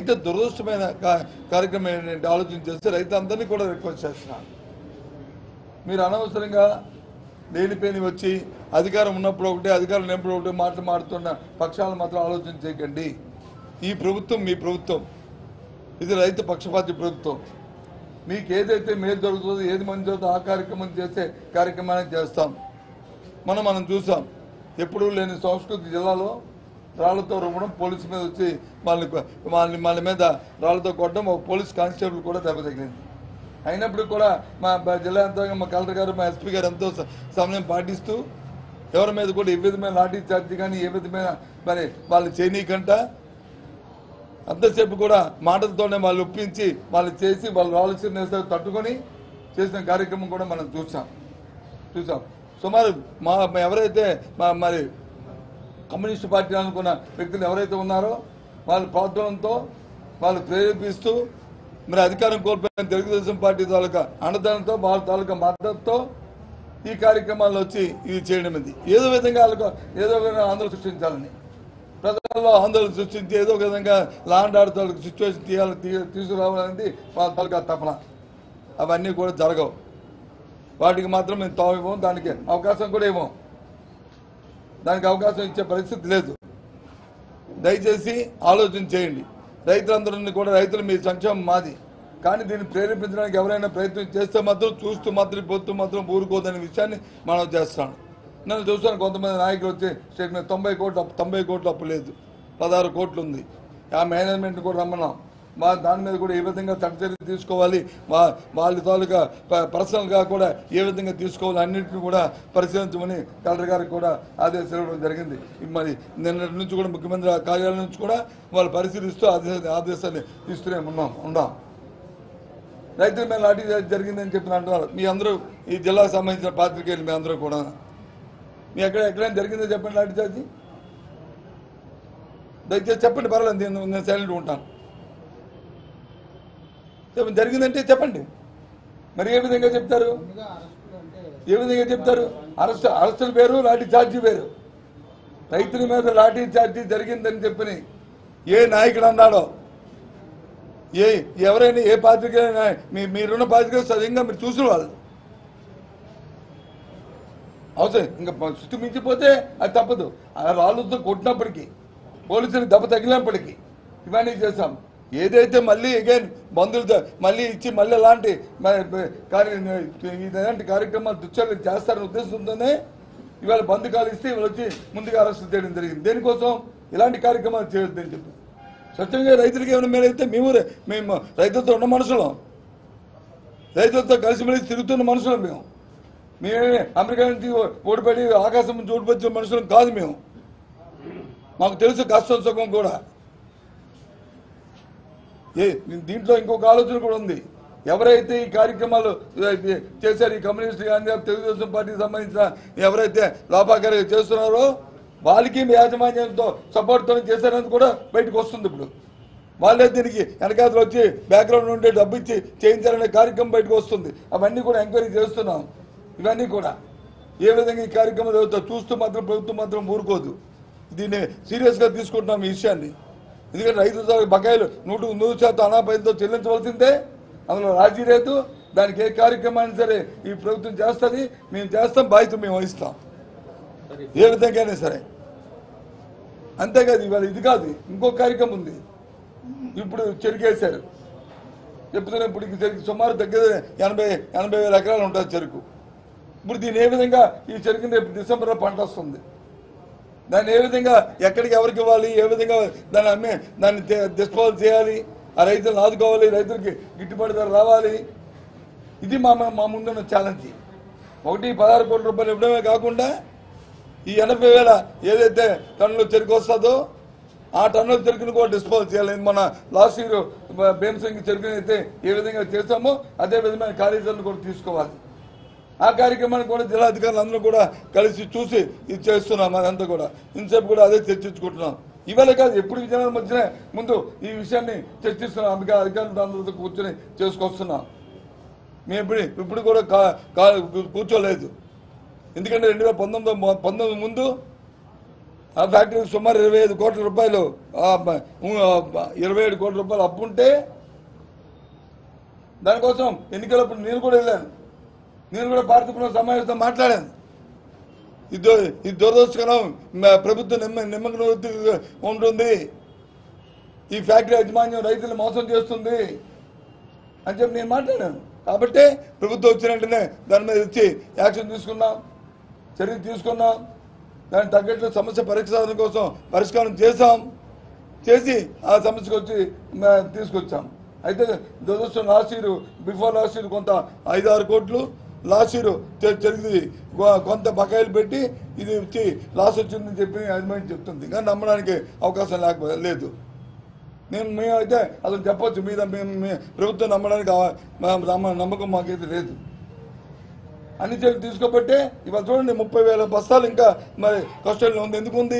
అయితే దురదృష్టమైన కా- కార్యక్రమం ఏంటంటే ఆలోచన చేస్తే రైతులందరినీ కూడా రిక్వెస్ట్ చేస్తున్నాను మీరు అనవసరంగా లేనిపోయి వచ్చి అధికారం ఉన్నప్పుడు ఒకటి అధికారం లేనప్పుడు ఒకటి మాటలు మాడుతున్న పక్షాలు మాత్రం ఆలోచన చేయకండి ఈ ప్రభుత్వం మీ ప్రభుత్వం ఇది రైతు పక్షపాతి ప్రభుత్వం మీకు ఏదైతే మేలు జరుగుతుందో ఏది మంచి జరుగుతుందో ఆ కార్యక్రమం చేసే కార్యక్రమాన్ని చేస్తాం మనం మనం చూసాం ఎప్పుడూ లేని సంస్కృతి జిల్లాలో రాళ్లతో రుమ్మడం పోలీసు మీద వచ్చి వాళ్ళని వాళ్ళని వాళ్ళ మీద రాళ్లతో కొట్టడం ఒక పోలీస్ కానిస్టేబుల్ కూడా దెబ్బ తగిలింది అయినప్పుడు కూడా మా బ- జిల్లా యంత్రాంగం మా కలెక్టర్ గారు మా ఎస్పీ గారు ఎంతో స- సమయం పాటిస్తూ ఎవరి మీద కూడా ఏ విధమైన లాఠీ చార్జ్ కానీ ఏ విధమైన మరి వాళ్ళు చేయనీకంట అంతసేపు కూడా మాటలతోనే వాళ్ళు ఒప్పించి వాళ్ళు చేసి వాళ్ళు ఆలోచన వేస్తే తట్టుకొని చేసిన కార్యక్రమం కూడా మనం చూసాం చూసాం సుమారు మా మా ఎవరైతే మా మరి కమ్యూనిస్ట్ పార్టీ అనుకున్న వ్యక్తులు ఎవరైతే ఉన్నారో వాళ్ళ ప్రోత్సాహంతో వాళ్ళు ప్రేరేపిస్తూ మరి అధికారం కోల్పోయిన తెలుగుదేశం పార్టీ తాలూకా అండదండతో వాళ్ళ తాలూకా మద్దతుతో ఈ కార్యక్రమాల్లో వచ్చి ఇది చేయడం ఇది ఏదో విధంగా వాళ్ళకు ఏదో విధంగా ఆందోళన సృష్టించాలని ప్రజల్లో ఆందోళన సృష్టించి ఏదో ఒక విధంగా లాండ్ ఆర్డర్ తాలూకు సిచ్యువేషన్ తీయాలి తీ- తీసుకురావాలనేది వాళ్ళ తాలూకా తపన అవన్నీ కూడా జరగవు వాటికి మాత్రం మేము తావివ్వం దానికి అవకాశం కూడా ఇవ్వం దానికి అవకాశం ఇచ్చే పరిస్థితి లేదు దయచేసి ఆలోచన చేయండి రైతులందరినీ కూడా రైతులు మీ సంక్షేమం మాది కానీ దీన్ని ప్రేరేపించడానికి ఎవరైనా ప్రయత్నం చేస్తే మాత్రం చూస్తూ మాత్రం పొత్తు మాత్రం ఊరుకోదనే విషయాన్ని మనం చేస్తాం నన్ను చూస్తాను కొంతమంది నాయకులు వచ్చి స్టేట్ మీద తొంభై కోట్లు అప్పు తొంభై కోట్లు అప్పు లేదు పదహారు కోట్లు ఉంది ఆ మేనేజ్మెంట్ కూడా రమ్మన్నాం మా దాని మీద కూడా ఏ విధంగా చర్చలు తీసుకోవాలి మా వాళ్ళ తాలూకా ప- పర్సనల్గా కూడా ఏ విధంగా తీసుకోవాలి అన్నింటిని కూడా పరిశీలించమని కలెక్టర్ గారికి కూడా ఆదేశాలు ఇవ్వడం జరిగింది మరి నిన్నటి నుంచి కూడా ముఖ్యమంత్రి కార్యాలయం నుంచి కూడా వాళ్ళు పరిశీలిస్తూ ఆదేశ ఆదేశాలు ఇస్తూనే ఉన్నాం ఉన్నాం రైతుల మీద లాఠీ చార్జ్ జరిగిందని చెప్పి అంటున్నారు మీ అందరూ ఈ జిల్లాకు సంబంధించిన పాత్రికేయులు మీ అందరూ కూడా మీ ఎక్కడ ఎక్కడైనా జరిగిందో చెప్పండి లాఠీ చార్జీ దయచేసి చెప్పండి పర్వాలేదు నేను నేను సైలెంట్ ఉంటాను చెప్పండి జరిగిందంటే చెప్పండి మరి ఏ విధంగా చెప్తారు ఏ విధంగా చెప్తారు అరెస్ట్ అరెస్టుల పేరు లాఠీ ఛార్జీ వేరు రైతుల మీద లాఠీ ఛార్జీ జరిగిందని చెప్పని ఏ నాయకుడు అన్నాడో ఏ ఎవరైనా ఏ పాత్రికైనా మీ మీరున్న పాత్రిక సరిగ్గా మీరు చూసిన వాళ్ళు అవసరం ఇంకా స్థితి మించిపోతే అది తప్పదు ఆ రాళ్ళతో కొట్టినప్పటికీ పోలీసులకు దెబ్బ తగిలినప్పటికీ ఇవన్నీ చేశాం ఏదైతే మళ్ళీ అగైన్ బంధువులతో మళ్ళీ ఇచ్చి మళ్ళీ అలాంటి మ- కార్య ఇలాంటి కార్యక్రమాలు దుశ్చర్యలు చేస్తారనే ఉద్దేశంతోనే ఇవాళ బంధుకాలు ఇస్తే ఇవాళ వచ్చి ముందుగా అరెస్ట్ చేయడం జరిగింది దేనికోసం ఇలాంటి కార్యక్రమాలు చేయొద్దని చెప్పి స్వచ్ఛంగా రైతులకి ఏమైనా మేలైతే మేము రే- మేము రైతులతో ఉన్న మనుషులం రైతులతో కలిసిమెలిసి తిరుగుతున్న మనుషులం మేము మేమే అమెరికా నుంచి ఓడిపడి ఆకాశం నుంచి ఓడిపొచ్చిన మనుషులం కాదు మేము మాకు తెలుసు కష్టం సుఖం కూడా ఏ దీంట్లో ఇంకొక ఆలోచన కూడా ఉంది ఎవరైతే ఈ కార్యక్రమాలు ఏ, ఏ, చేశారు ఈ కమ్యూనిస్ట్ కానీ తెలుగుదేశం పార్టీకి సంబంధించిన ఎవరైతే లోపాకారి చేస్తున్నారో వాళ్ళకి మీ యాజమాన్యంతో సపోర్ట్తో చేశారని కూడా బయటకు వస్తుంది ఇప్పుడు వాళ్ళే దీనికి వెనకాతలు వచ్చి బ్యాక్గ్రౌండ్ నుండి డబ్బు ఇచ్చి చేయించాలనే కార్యక్రమం బయటకు వస్తుంది అవన్నీ కూడా ఎంక్వైరీ చేస్తున్నాం ఇవన్నీ కూడా ఏ విధంగా ఈ కార్యక్రమం జరుగుతుందో చూస్తూ మాత్రం ప్రభుత్వం మాత్రం ఊరుకోదు దీన్ని సీరియస్గా తీసుకుంటున్నాం ఈ విషయాన్ని ఎందుకంటే రైతు బకాయిలు నూటు నూరు శాతం అనాపైతో చెల్లించవలసిందే అందులో రాజీ లేదు దానికి ఏ కార్యక్రమాన్ని సరే ఈ ప్రభుత్వం చేస్తుంది మేము చేస్తాం బాధ్యత మేము వహిస్తాం ఏ విధంగానే సరే అంతేకాదు ఇవాళ ఇది కాదు ఇంకో కార్యక్రమం ఉంది ఇప్పుడు చెరుకేశారు చెప్తున్నా ఇప్పుడు ఈ చెరుకు సుమారు దగ్గర ఎనభై ఎనభై వేల ఎకరాలు ఉంటుంది చెరుకు ఇప్పుడు దీని ఏ విధంగా ఈ చెరుకుని రేపు డిసెంబర్లో పంట వస్తుంది దాన్ని ఏ విధంగా ఎక్కడికి ఎవరికి ఇవ్వాలి ఏ విధంగా దాన్ని అమ్మే దాన్ని డిస్పోజ్ చేయాలి ఆ రైతులను ఆదుకోవాలి రైతులకి గిట్టుబాటు ధర రావాలి ఇది మా మా ముందున్న ఛాలెంజ్ ఒకటి పదహారు కోట్ల రూపాయలు ఇవ్వడమే కాకుండా ఈ ఎనభై వేల ఏదైతే టన్నులు చెరుకు వస్తుందో ఆ టన్నుల చెరుకును కూడా డిస్పోజ్ చేయాలి మన లాస్ట్ ఇయర్ భీమసింగ్ చెరుకుని అయితే ఏ విధంగా చేస్తామో అదే విధమైన కార్యాచరణ కూడా తీసుకోవాలి ఆ కార్యక్రమాన్ని కూడా జిల్లా అధికారులు అందరూ కూడా కలిసి చూసి ఇది చేస్తున్నాం అదంతా కూడా ఇంతసేపు కూడా అదే చర్చించుకుంటున్నాం ఇవాళ కాదు ఎప్పుడు విజయనగరం వచ్చినా ముందు ఈ విషయాన్ని చర్చిస్తున్నాం అందుకే అధికారులతో అందరితో కూర్చొని చేసుకొస్తున్నాం మేము ఇప్పుడు ఇప్పుడు కూడా కా- కా- కూర్చోలేదు ఎందుకంటే రెండు వేల పంతొమ్మిది పంతొమ్మిది ముందు ఆ ఫ్యాక్టరీకి సుమారు ఇరవై ఐదు కోట్ల రూపాయలు ఆ, బ- ఉ- ఆ, బ- ఇరవై ఏడు కోట్ల రూపాయలు అప్పు ఉంటే దానికోసం ఎన్నికలప్పుడు నేను కూడా వెళ్ళాను నేను కూడా భారత పునః సమావేశంతో మాట్లాడాను ఇది ఇది దురదృష్టకరం మ- ప్రభుత్వం నిమ్మ నిమ్మకం ఉంటుంది ఈ ఫ్యాక్టరీ యాజమాన్యం రైతులు మోసం చేస్తుంది అని చెప్పి నేను మాట్లాడాను కాబట్టి ప్రభుత్వం వచ్చిన వెంటనే దాని మీద వచ్చి యాక్షన్ తీసుకున్నాం చర్య తీసుకున్నాం దానికి తగ్గట్లు సమస్య పరిష్కారం కోసం పరిష్కారం చేశాం చేసి ఆ సమస్యకు వచ్చి మ- తీసుకొచ్చాం అయితే దురదృష్టం last year before last year కొంత ఐదు ఆరు కోట్లు లాస్ట్ ఇయర్ జరిగింది కొంత బకాయిలు పెట్టి ఇది వచ్చి లాస్ వచ్చిందని చెప్పి యాజమాన్యం చెప్తుంది కానీ నమ్మడానికి అవకాశం లేకపోతే లేదు నేను మేమైతే అసలు చెప్పొచ్చు మీద మేము మీ- ప్రభుత్వం నమ్మడానికి ఆ- మా- నమ్మ నమ్మకం మాకైతే లేదు అన్ని చర్యలు తీసుకోబట్టే ఇవాళ చూడండి ముప్పై వేల బస్తాలు ఇంకా మరి కస్టడీలో ఉంది ఎందుకు ఉంది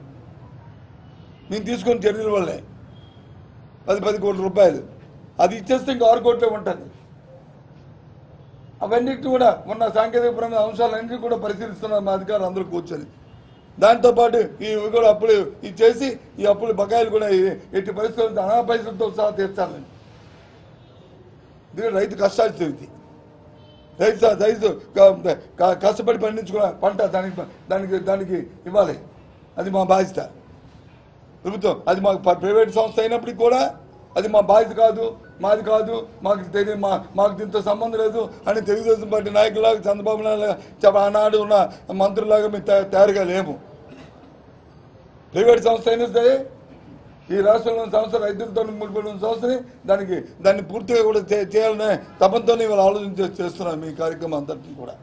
మేము తీసుకున్న చర్యల వల్లే పది పది కోట్ల రూపాయలు అది ఇచ్చేస్తే ఇంకా ఆరు కోట్లే ఉంటుంది అవన్నిటి కూడా ఉన్న సాంకేతికపరమైన అంశాలన్నింటినీ కూడా పరిశీలిస్తున్నారు మా అధికారులు అందరూ కూర్చొని దాంతోపాటు ఈ ఇవి కూడా అప్పులు ఇచ్చేసి ఈ అప్పులు బకాయిలు కూడా ఈ- ఎట్టి పరిస్థితుల్లో అనా పైసలతో సహా తీర్చాలని ఇది రైతు కష్టాలు తిరిగి రైతు స- రైతు క- క- కష్టపడి పండించుకున్న పంట దానికి దానికి దానికి ఇవ్వాలి అది మా బాధ్యత ప్రభుత్వం అది మాకు ప- ప్రైవేట్ సంస్థ అయినప్పటికీ కూడా అది మా బాధ్యత కాదు మాది కాదు మాకు తెలియ మా మాకు దీంతో సంబంధం లేదు అని తెలుగుదేశం పార్టీ నాయకులాగా చంద్రబాబు నాయుడు చెప్ప ఆనాడు ఉన్న మంత్రులాగా మేము తయా- తయారుగా లేము ప్రైవేట్ సంస్థ అయినా సరే ఈ రాష్ట్రంలోని సంస్థ రైతులతో ముడిపడి ఉన్న సంస్థని దానికి దాన్ని పూర్తిగా కూడా చే- చేయాలనే తపంతో ఇవాళ ఆలోచన చే- చేస్తున్నాం ఈ కార్యక్రమం అంతటిని కూడా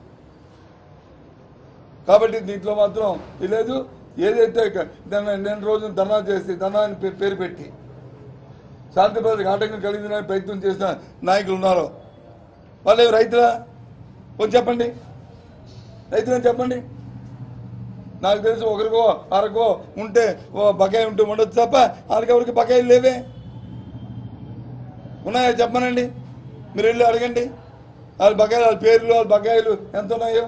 కాబట్టి దీంట్లో మాత్రం ఇది లేదు ఏదైతే ఇక దాన్ని నేను రోజు ధర్నా చేసి ధర్నా అని పే- పేరు పెట్టి శాంతి భద్రతకు ఆటంకం కలిగిందని ప్రయత్నం చేసిన నాయకులు ఉన్నారో వాళ్ళు ఏమి రైతులా కొంచెం చెప్పండి రైతులని చెప్పండి నాకు తెలిసి ఒకరికో అరకో ఉంటే ఓ బకాయి ఉంటే ఉండొచ్చు తప్ప వాళ్ళకెవరికి బకాయిలు లేవే ఉన్నాయా చెప్పమనండి మీరు వెళ్ళి అడగండి వాళ్ళ బకాయిలు వాళ్ళ పేర్లు వాళ్ళ బకాయిలు ఎంత ఉన్నాయో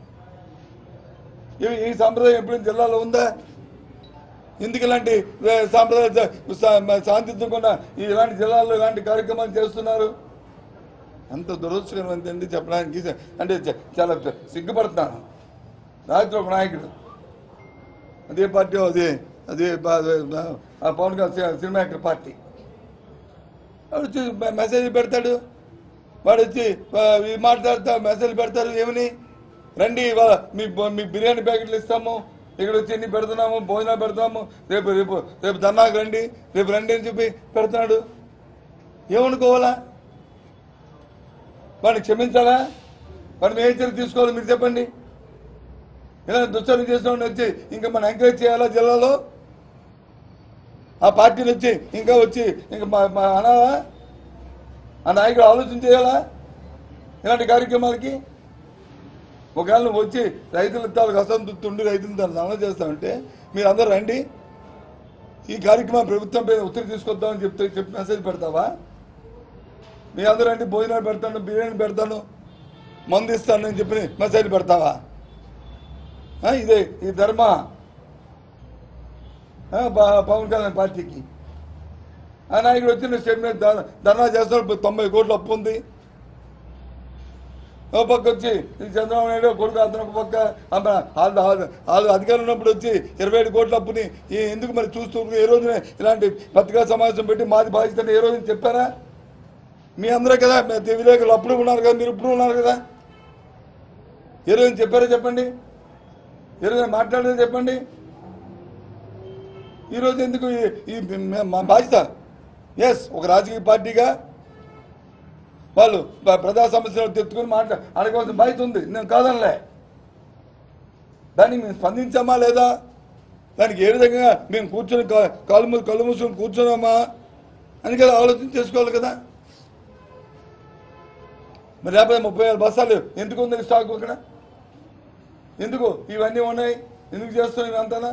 ఇవి ఈ సాంప్రదాయం ఎప్పుడు జిల్లాలో ఉందా ఎందుకు ఇలాంటి ఏ, సాంప్రదాయ స- స- శాంతించకుండా ఈ ఇలాంటి జిల్లాల్లో ఇలాంటి కార్యక్రమాలు చేస్తున్నారు అంత దురదృష్టకరం ఏంటంటే చెప్పడానికి అంటే చ- చాలా సిగ్గుపడుతున్నాను రాత్రి ఒక నాయకుడు అదే పార్టీ అదే అదే బా- ఆ Pawan Kalyan cinema actor party వాడు వచ్చి మె- మెసేజ్ పెడతాడు వాడు వచ్చి ఆ, ఈ మాట్లాడతా మెసేజ్ పెడతారు ఏమని రండి ఇవాళ మీ బ- మీ బిర్యానీ ప్యాకెట్లు ఇస్తాము ఇక్కడ వచ్చి ఎన్ని పెడుతున్నాము భోజనాలు పెడతాము రేపు రేపు రేపు దన్నాకు రండి రేపు రండి అని చెప్పి పెడుతున్నాడు ఏమనుకోవాలా వాడిని క్షమించాలా వాడిని ఏ చర్య తీసుకోవాలి మీరు చెప్పండి ఇలా దుశ్చర్య చేసిన వాడిని వచ్చి ఇంకా మనం ఎంకరేజ్ చేయాలా జిల్లాలో ఆ పార్టీని వచ్చి ఇంకా వచ్చి ఇంకా మా మా అనాలా ఆ నాయకుడు ఆలోచన చేయాలా ఇలాంటి కార్యక్రమాలకి ఒకవేళ నువ్వు వచ్చి రైతుల తాలకు అసంతృప్తి రైతులు దాన్ని అమలు చేస్తామంటే మీరు అందరూ రండి ఈ కార్యక్రమం ప్రభుత్వంపై ఒత్తిడి తీసుకొద్దామని చెప్తే చెప్పి మెసేజ్ పెడతావా మీ అందరూ రండి భోజనాలు పెడతాను బిర్యానీ పెడతాను మందు ఇస్తాను అని చెప్పి మెసేజ్ పెడతావా ఆ, ఇదే ఈ ధర్మ ఆ, ప- పవన్ కళ్యాణ్ పార్టీకి ఆ నాయకుడు వచ్చిన స్టేట్మెంట్ ధర్నా చేస్తాడు తొంభై కోట్ల అప్పు ఉంది ఓ పక్క వచ్చి ఈ చంద్రబాబు నాయుడు కొడుకు అతను ఒక పక్క అమ్మ, వాళ్ళు వాళ్ళు- వాళ్ళు అధికారం ఉన్నప్పుడు వచ్చి ఇరవై ఏడు కోట్ల అప్పుని ఈ ఎందుకు మరి చూస్తూ ఏ రోజున ఇలాంటి పత్రికా సమావేశం పెట్టి మాది బాధ్యత అని ఏ రోజున చెప్పారా మీ అందరే కదా మీ విలేకరులు అప్పుడు ఉన్నారు కదా మీరు ఇప్పుడు ఉన్నారు కదా ఏ రోజున చెప్పారా చెప్పండి ఏ రోజున మాట్లాడేది చెప్పండి ఈరోజు ఎందుకు ఈ- ఈ మే- మా బాధ్యత ఎస్ ఒక రాజకీయ పార్టీగా వాళ్ళు ప- ప్రజా సమస్యలు తెచ్చుకొని మాట్లా అడగవలసిన బాధ్యత ఉంది నేను కాదనలే దానికి మేము స్పందించామా లేదా దానికి ఏ విధంగా మేము కూర్చొని కా- కాలు మూసి కళ్ళు మూసుకొని కూర్చున్నామా అని కదా ఆలోచన చేసుకోవాలి కదా మరి లేకపోతే ముప్పై వేల బస్తాలు ఎందుకు ఉంది స్టాక్ అక్కడ ఎందుకు ఇవన్నీ ఉన్నాయి ఎందుకు చేస్తున్నాయి ఇవంతా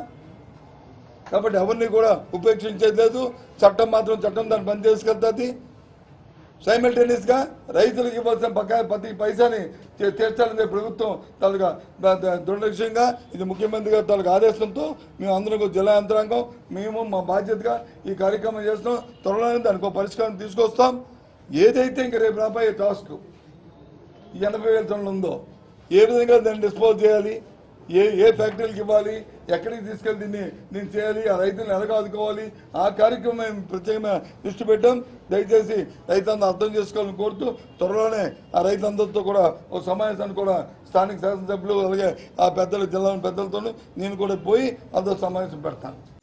కాబట్టి ఎవరిని కూడా ఉపేక్షించేది లేదు చట్టం మాత్రం చట్టం దాన్ని పని చేసుకెళ్తుంది సైమల్టేనియస్ గా రైతులకు ఇవ్వాల్సిన బకాయి ప్రతి పైసాని తీ- తీర్చాలని ప్రభుత్వం తాలూకా ద- ద- దృఢలక్ష్యంగా ఇది ముఖ్యమంత్రి గారి తాలూకా ఆదేశంతో మేము అందరం కూడా జిల్లా యంత్రాంగం మేము మా బాధ్యతగా ఈ కార్యక్రమం చేస్తాం త్వరలోనే దానికి ఒక పరిష్కారం తీసుకొస్తాం ఏదైతే ఇంక రేపు రాబోయే టాస్క్ ఈ ఎనభై వేల టన్నులు ఉందో ఏ విధంగా దాన్ని డిస్పోజ్ చేయాలి ఏ ఏ ఫ్యాక్టరీలకు ఇవ్వాలి ఎక్కడికి తీసుకెళ్ళి దీన్ని నేను చేయాలి ఆ రైతులను ఎలాగ ఆదుకోవాలి ఆ కార్యక్రమం మేము ప్రత్యేకమైన దృష్టి పెట్టాం దయచేసి రైతులందరూ అర్థం చేసుకోవాలని కోరుతూ త్వరలోనే ఆ రైతులందరితో కూడా ఒక సమావేశాన్ని కూడా స్థానిక శాసనసభ్యులు అలాగే ఆ పెద్దలు జిల్లా పెద్దలతో నేను కూడా పోయి అందరూ సమావేశం పెడతాను